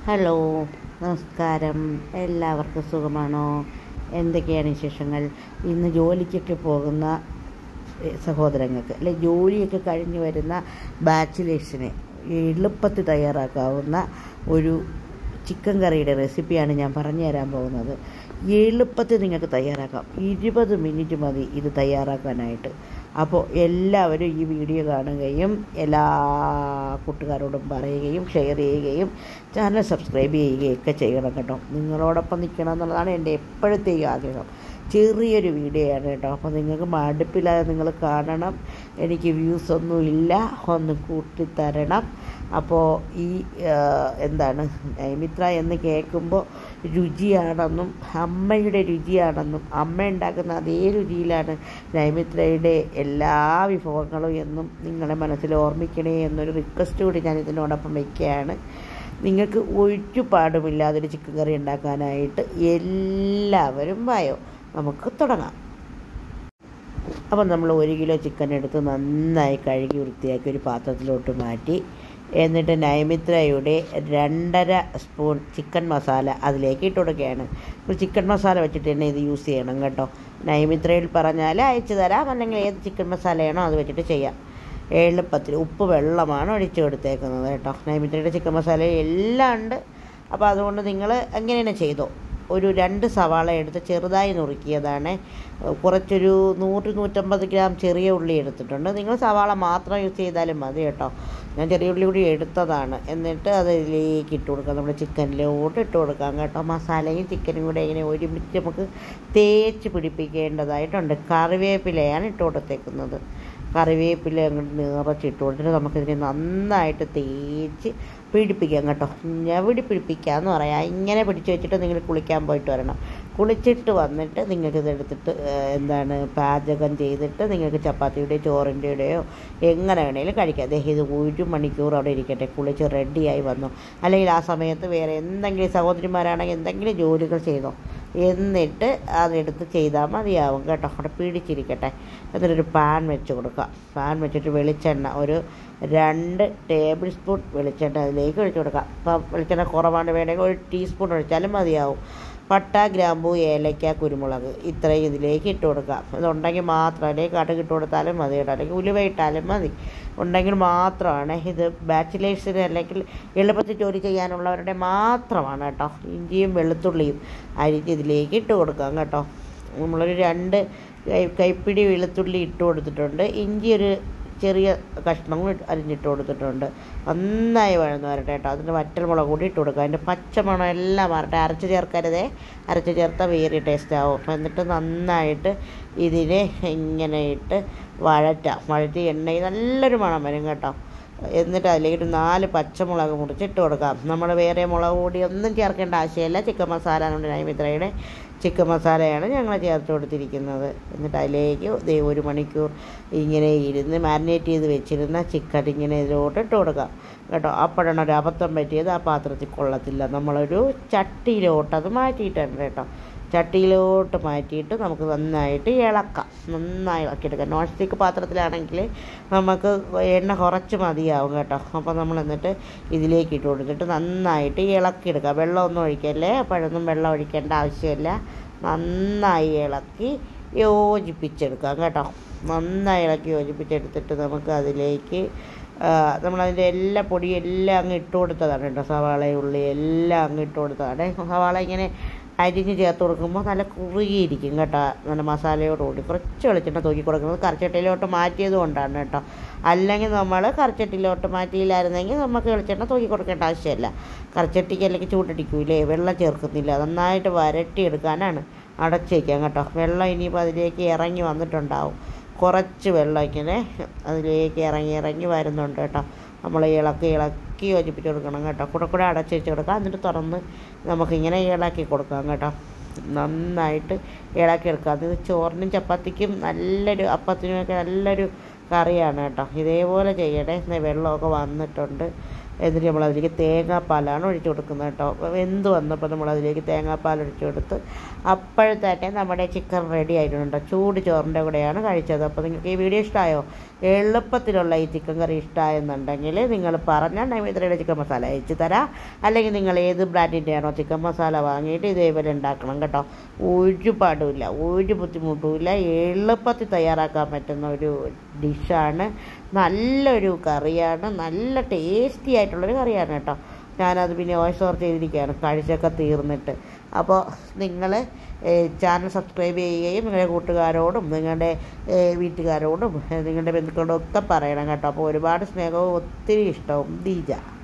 hello നമസ്കാരം എല്ലാവർക്കും സുഖമാണോ എന്തൊക്കെയാണ് വിശേഷങ്ങൾ ഇന്ന് ജോലിക്കൊക്കെ പോകുന്ന സഹോദരങ്ങൾക്ക് അല്ലെ ജോലിയൊക്കെ കഴിഞ്ഞ് വരുന്ന ബാച്ചിലേഴ്സിന് എളുപ്പത്തിൽ തയ്യാറാക്കാവുന്ന ഒരു ചിക്കൻ കറിയുടെ റെസിപ്പിയാണ് ഞാൻ പറഞ്ഞു തരാൻ പോകുന്നത് എളുപ്പത്തിൽ നിങ്ങൾക്ക് തയ്യാറാക്കാം ഇരുപത് മിനിറ്റ് മതി ഇത് തയ്യാറാക്കാനായിട്ട് അപ്പോൾ എല്ലാവരും ഈ വീഡിയോ കാണുകയും എല്ലാ കൂട്ടുകാരോടും പറയുകയും ഷെയർ ചെയ്യുകയും ചാനൽ സബ്സ്ക്രൈബ് ചെയ്യുകയും ഒക്കെ ചെയ്യണം കേട്ടോ നിങ്ങളോടൊപ്പം നിൽക്കണം എന്നുള്ളതാണ് എൻ്റെ എപ്പോഴത്തെയും ആഗ്രഹം ചെറിയൊരു വീഡിയോ ആണ് കേട്ടോ അപ്പോൾ നിങ്ങൾക്ക് മടുപ്പില്ലാതെ നിങ്ങൾ കാണണം എനിക്ക് വ്യൂസ് ഒന്നും ഇല്ല ഒന്ന് കൂട്ടിത്തരണം അപ്പോൾ ഈ എന്താണ് നൈമിത്ര എന്ന് കേൾക്കുമ്പോൾ രുചിയാണെന്നും അമ്മയുടെ രുചിയാണെന്നും അമ്മ ഉണ്ടാക്കുന്ന അതേ രുചിയിലാണ് നൈമിത്രയുടെ എല്ലാ വിഭവങ്ങളും എന്നും നിങ്ങളെ മനസ്സിൽ ഓർമ്മിക്കണേ എന്നൊരു റിക്വസ്റ്റ് കൂടി ഞാൻ ഇതിനോടൊപ്പം വയ്ക്കുകയാണ് നിങ്ങൾക്ക് ഒരു പാടുമില്ലാതെ ഒരു ചിക്കൻ കറി ഉണ്ടാക്കാനായിട്ട് എല്ലാവരും വായോ നമുക്ക് തുടങ്ങാം അപ്പം നമ്മൾ ഒരു കിലോ ചിക്കൻ എടുത്ത് നന്നായി കഴുകി വൃത്തിയാക്കി ഒരു പാത്രത്തിലോട്ട് മാറ്റി എന്നിട്ട് നൈമിത്രയുടെ രണ്ടര സ്പൂൺ ചിക്കൻ മസാല അതിലേക്ക് ഇട്ട് കൊടുക്കുകയാണ് ഇപ്പോൾ ചിക്കൻ മസാല വെച്ചിട്ട് തന്നെ ഇത് യൂസ് ചെയ്യണം കേട്ടോ നൈമിത്രയിൽ പറഞ്ഞാൽ അയച്ചു തരാം അല്ലെങ്കിൽ ഏത് ചിക്കൻ മസാലയാണോ അത് വെച്ചിട്ട് ചെയ്യാം എളുപ്പത്തിൽ ഉപ്പ് വെള്ളമാണ് ഒഴിച്ചു കൊടുത്തേക്കുന്നത് കേട്ടോ നൈമിത്രയുടെ ചിക്കൻ മസാല എല്ലാം ഉണ്ട് അപ്പോൾ അതുകൊണ്ട് നിങ്ങൾ എങ്ങനെയാണ് ചെയ്തോ ഒരു രണ്ട് സവാള എടുത്ത് ചെറുതായി നുറുക്കിയതാണ് കുറച്ചൊരു നൂറ് നൂറ്റമ്പത് ഗ്രാം ചെറിയ ഉള്ളി എടുത്തിട്ടുണ്ട് നിങ്ങൾ സവാള മാത്രം യൂസ് ചെയ്താലും മതി കേട്ടോ ഞാൻ ചെറിയ ഉള്ളി കൂടി എടുത്തതാണ് എന്നിട്ട് അതിലേക്ക് ഇട്ട് കൊടുക്കാം നമ്മുടെ ചിക്കനിലോട്ട് ഇട്ട് കൊടുക്കാം കേട്ടോ മസാലയും ചിക്കനും കൂടെ ഇങ്ങനെ ഒരുമിച്ച് നമുക്ക് തേച്ച് പിടിപ്പിക്കേണ്ടതായിട്ടുണ്ട് കറിവേപ്പിലയാണ് ഇട്ട് കൊടുത്തേക്കുന്നത് കറിവേപ്പില അങ്ങോട്ട് നിറച്ചിട്ട് കൊടുത്തിട്ട് നമുക്കിതിനെ നന്നായിട്ട് തേച്ച് പിടിപ്പിക്കാം കേട്ടോ ഞവിടി പിടിപ്പിക്കാമെന്ന് പറയാം ഇങ്ങനെ പിടിച്ച് വെച്ചിട്ട് നിങ്ങൾ കുളിക്കാൻ പോയിട്ട് വരണം കുളിച്ചിട്ട് വന്നിട്ട് നിങ്ങൾക്കിത് എടുത്തിട്ട് എന്താണ് പാചകം ചെയ്തിട്ട് നിങ്ങൾക്ക് ചപ്പാത്തിയുടെയോ ചോറിൻ്റെയോ എങ്ങനെ വേണേലും കഴിക്കാം അദ്ദേഹം ഇത് ഒരു മണിക്കൂർ അവിടെ ഇരിക്കട്ടെ കുളിച്ച് റെഡിയായി വന്നു അല്ലെങ്കിൽ ആ സമയത്ത് വേറെ എന്തെങ്കിലും സഹോദരിമാരാണെങ്കിൽ എന്തെങ്കിലും ജോലികൾ ചെയ്തോ എന്നിട്ട് അതെടുത്ത് ചെയ്താൽ മതിയാവും കേട്ടോ അവിടെ പിടിച്ചിരിക്കട്ടെ എന്നിട്ടൊരു പാൻ വെച്ച് കൊടുക്കുക പാൻ വെച്ചിട്ട് വെളിച്ചെണ്ണ ഒരു രണ്ട് ടേബിൾ സ്പൂൺ വെളിച്ചെണ്ണ അതിലേക്ക് ഒഴിച്ചു കൊടുക്കുക അപ്പം വെളിച്ചെണ്ണ കുറവാണ് വേണമെങ്കിൽ ഒരു ടീസ്പൂൺ ഒഴിച്ചാലും മതിയാവും പട്ട ഗ്രാമ്പൂ ഏലക്ക കുരുമുളക് ഇത്രയും ഇതിലേക്ക് ഇട്ട് കൊടുക്കാം ഇതുണ്ടെങ്കിൽ മാത്രം അല്ലെങ്കിൽ കടുക് ഇട്ട് കൊടുത്താലും മതി കേട്ടോ അല്ലെങ്കിൽ ഉലുവ ഇട്ടാലും മതി ഉണ്ടെങ്കിൽ മാത്രമാണ് ഇത് ബാച്ചിലേഴ്സിന് അല്ലെങ്കിൽ എളുപ്പത്തിൽ ജോലി ചെയ്യാനുള്ളവരുടെ മാത്രമാണ് കേട്ടോ ഇഞ്ചിയും വെളുത്തുള്ളിയും അരിഞ്ഞ് ഇതിലേക്ക് ഇട്ട് കൊടുക്കാം കേട്ടോ നമ്മളൊരു രണ്ട് കൈ കൈപ്പിടി വെളുത്തുള്ളി ഇട്ട് കൊടുത്തിട്ടുണ്ട് ഇഞ്ചി ഒരു ചെറിയ കഷ്ണങ്ങൾ അരിഞ്ഞിട്ട് കൊടുത്തിട്ടുണ്ട് നന്നായി വഴന്ന് വരട്ടെ കേട്ടോ അതിൻ്റെ വറ്റൽമുളക് കൂടി ഇട്ട് കൊടുക്കുക അതിൻ്റെ പച്ചമണം എല്ലാം വരട്ടെ അരച്ച് ചേർക്കരുതേ അരച്ച് ചേർത്താൽ വേറെ ടേസ്റ്റ് ആവും എന്നിട്ട് നന്നായിട്ട് ഇതിനെ ഇങ്ങനെ ഇട്ട് വഴറ്റാം വഴറ്റി എണ്ണയിൽ നല്ലൊരു മണം വരും കേട്ടോ എന്നിട്ട് അതിലേക്ക് നാല് പച്ചമുളക് മുറിച്ചിട്ട് കൊടുക്കാം നമ്മൾ വേറെ മുളക് പൊടി ഒന്നും ചേർക്കേണ്ട ആവശ്യമില്ല ചിക്കൻ മസാല നമ്മുടെ നൈമിത്രയുടെ ചിക്കൻ മസാലയാണ് ഞങ്ങൾ ചേർത്ത് കൊടുത്തിരിക്കുന്നത് എന്നിട്ട് അതിലേക്ക് ദേ ഒരു മണിക്കൂർ ഇങ്ങനെ ഇരുന്ന് മാരിനേറ്റ് ചെയ്ത് വെച്ചിരുന്ന ചിക്കൻ ഇങ്ങനെ ഇതിലോട്ട് ഇട്ട് കൊടുക്കാം കേട്ടോ അപ്പോഴാണ് ഒരു അബദ്ധം പറ്റിയത് ആ പാത്രത്തിൽ കൊള്ളത്തില്ല നമ്മളൊരു ചട്ടിയിലോട്ട് അത് മാറ്റിയിട്ടുണ്ട് കേട്ടോ ചട്ടിയിലോട്ട് മാറ്റിയിട്ട് നമുക്ക് നന്നായിട്ട് ഇളക്കാം നന്നായി ഇളക്കിയെടുക്കാം നോൺ സ്റ്റിക്ക് പാത്രത്തിലാണെങ്കിൽ നമുക്ക് എണ്ണ കുറച്ച് മതിയാവും കേട്ടോ അപ്പോൾ നമ്മൾ എന്നിട്ട് ഇതിലേക്ക് ഇട്ട് കൊടുത്തിട്ട് നന്നായിട്ട് ഇളക്കിയെടുക്കുക വെള്ളമൊന്നും ഒഴിക്കല്ലേ അപ്പോഴൊന്നും വെള്ളം ഒഴിക്കേണ്ട ആവശ്യമില്ല നന്നായി ഇളക്കി യോജിപ്പിച്ചെടുക്കാം കേട്ടോ നന്നായി ഇളക്കി യോജിപ്പിച്ചെടുത്തിട്ട് നമുക്ക് അതിലേക്ക് നമ്മളതിൻ്റെ എല്ലാ പൊടിയും എല്ലാം അങ്ങ് ഇട്ട് കൊടുത്തതാണ് കേട്ടോ സവാള ഉള്ളി എല്ലാം അങ്ങ് ഇട്ട് കൊടുത്തതാണ് സവാള ഇങ്ങനെ അരിഞ്ഞ് ചേർത്ത് കൊടുക്കുമ്പോൾ നല്ല കുറുകിയിരിക്കും കേട്ടോ നല്ല മസാലയോടുകൂടി കുറച്ച് വെളിച്ചെണ്ണ തൂക്കി കൊടുക്കുന്നത് കറിച്ചട്ടിയിലോട്ട് മാറ്റിയത് കൊണ്ടാണ് കേട്ടോ അല്ലെങ്കിൽ നമ്മൾ കറിച്ചട്ടിയിലോട്ട് മാറ്റിയില്ലായിരുന്നെങ്കിൽ നമുക്ക് വെളിച്ചെണ്ണ തൂക്കി കൊടുക്കേണ്ട ആവശ്യമില്ല കറിച്ചട്ടിക്ക് അല്ലെങ്കിൽ ചൂടടിക്കൂലേ വെള്ളം ചേർക്കുന്നില്ല നന്നായിട്ട് വരട്ടിയെടുക്കാനാണ് അടച്ച് വയ്ക്കാം കേട്ടോ വെള്ളം ഇനിയിപ്പോൾ അതിലേക്ക് ഇറങ്ങി വന്നിട്ടുണ്ടാവും കുറച്ച് വെള്ളം ഇങ്ങനെ അതിലേക്ക് ഇറങ്ങി ഇറങ്ങി വരുന്നുണ്ട് കേട്ടോ നമ്മൾ ഇളക്കി ഇളക്കി യോജിപ്പിച്ച് കൊടുക്കണം കേട്ടോ കൂടെ കൂടെ അടച്ച് വെച്ച് കൊടുക്കാം എന്നിട്ട് തുറന്ന് നമുക്കിങ്ങനെ ഇളക്കി കൊടുക്കാം കേട്ടോ നന്നായിട്ട് ഇളക്കിയെടുക്കുക അത് ചോറിനും ചപ്പാത്തിക്കും നല്ലൊരു അപ്പത്തിനുമൊക്കെ നല്ലൊരു കറിയാണ് കേട്ടോ ഇതേപോലെ ചെയ്യണേ വെള്ളമൊക്കെ വന്നിട്ടുണ്ട് എന്നിട്ട് നമ്മൾ അതിലേക്ക് തേങ്ങാപ്പാലാണ് ഒഴിച്ചു കൊടുക്കുന്നത് കേട്ടോ വെന്ത് വന്നപ്പോൾ നമ്മൾ അതിലേക്ക് തേങ്ങാപ്പാൽ ഒഴിച്ചു കൊടുത്ത് അപ്പോഴത്തേക്കെ നമ്മുടെ ചിക്കൻ റെഡി ആയിട്ടുണ്ട് ചൂട് ചോറിൻ്റെ കൂടെയാണ് കഴിച്ചത് അപ്പോൾ നിങ്ങൾക്ക് ഈ വീഡിയോ ഇഷ്ടമായോ എളുപ്പത്തിലുള്ള ഈ ചിക്കൻ കറി ഇഷ്ടമായെന്നുണ്ടെങ്കിൽ നിങ്ങൾ പറഞ്ഞാൽ നൈവേദ്യയുടെ ചിക്കൻ മസാല അയച്ചു തരാം അല്ലെങ്കിൽ നിങ്ങൾ ഏത് ബ്രാൻഡിൻ്റെയാണോ ചിക്കൻ മസാല വാങ്ങിയിട്ട് ഇതേപോലെ ഉണ്ടാക്കണം കേട്ടോ ഒരു പാടുമില്ല ഒരു ബുദ്ധിമുട്ടുമില്ല എളുപ്പത്തിൽ തയ്യാറാക്കാൻ പറ്റുന്ന ഒരു ഡിഷാണ് നല്ലൊരു കറിയാണ് നല്ല ടേസ്റ്റി ആയിട്ടുള്ളൊരു കറിയാണ് കേട്ടോ ഞാനത് പിന്നെ വോയിസ് ഓവർ ചെയ്തിരിക്കുകയാണ് കഴിച്ചൊക്കെ തീർന്നിട്ട് അപ്പോൾ നിങ്ങൾ ചാനൽ സബ്സ്ക്രൈബ് ചെയ്യുകയും നിങ്ങളുടെ കൂട്ടുകാരോടും നിങ്ങളുടെ ഏ, വീട്ടുകാരോടും ഏ, നിങ്ങളുടെ ബന്ധുക്കളോടും ഒക്കെ പറയണം കേട്ടോ അപ്പോൾ ഒരുപാട് സ്നേഹവും ഒത്തിരി ഇഷ്ടവും ദീജ